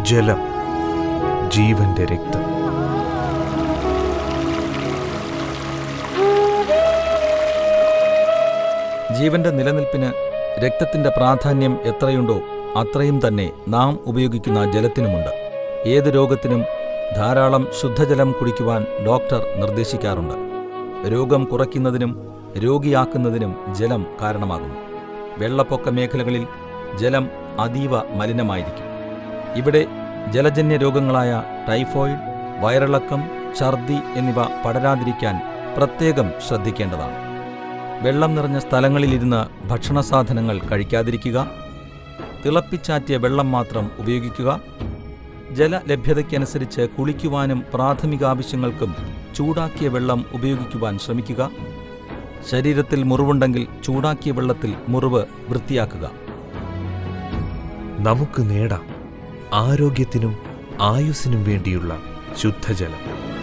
ജലം ജീവന്റെ രക്തം ജീവന്റെ നിലനിൽപ്പിന് രക്തത്തിന്റെ പ്രാധാന്യം എത്രയുണ്ടോ അത്രയും തന്നെ നാം ഉപയോഗിക്കുന്ന ജലത്തിനുമുണ്ട് ഏത് രോഗത്തിനും ധാരാളം ശുദ്ധജലം കുടിക്കുവാൻ ഡോക്ടർ നിർദ്ദേശിക്കാറുണ്ട് രോഗം കുറയ്ക്കുന്നതിനും രോഗിയാക്കുന്നതിനും ജലം കാരണമാകുന്നു വെള്ളപ്പൊക്ക മേഖലകളിൽ ജലം അതീവ മലിനമായിരിക്കും ഇവിടെ ജലജന്യ രോഗങ്ങളായ ടൈഫോയിഡ് വയറിളക്കം ഛർദി എന്നിവ പടരാതിരിക്കാൻ പ്രത്യേകം ശ്രദ്ധിക്കേണ്ടതാണ് വെള്ളം നിറഞ്ഞ സ്ഥലങ്ങളിലിരുന്ന് ഭക്ഷണസാധനങ്ങൾ കഴിക്കാതിരിക്കുക തിളപ്പിച്ചാറ്റിയ വെള്ളം മാത്രം ഉപയോഗിക്കുക ജലലഭ്യതയ്ക്കനുസരിച്ച് കുളിക്കുവാനും പ്രാഥമിക ആവശ്യങ്ങൾക്കും ചൂടാക്കിയ വെള്ളം ഉപയോഗിക്കുവാൻ ശ്രമിക്കുക ശരീരത്തിൽ മുറിവുണ്ടെങ്കിൽ ചൂടാക്കിയ വെള്ളത്തിൽ മുറിവ് വൃത്തിയാക്കുക നമുക്ക് നേടാം ആരോഗ്യത്തിനും ആയുസ്സിനും വേണ്ടിയുള്ള ശുദ്ധജലം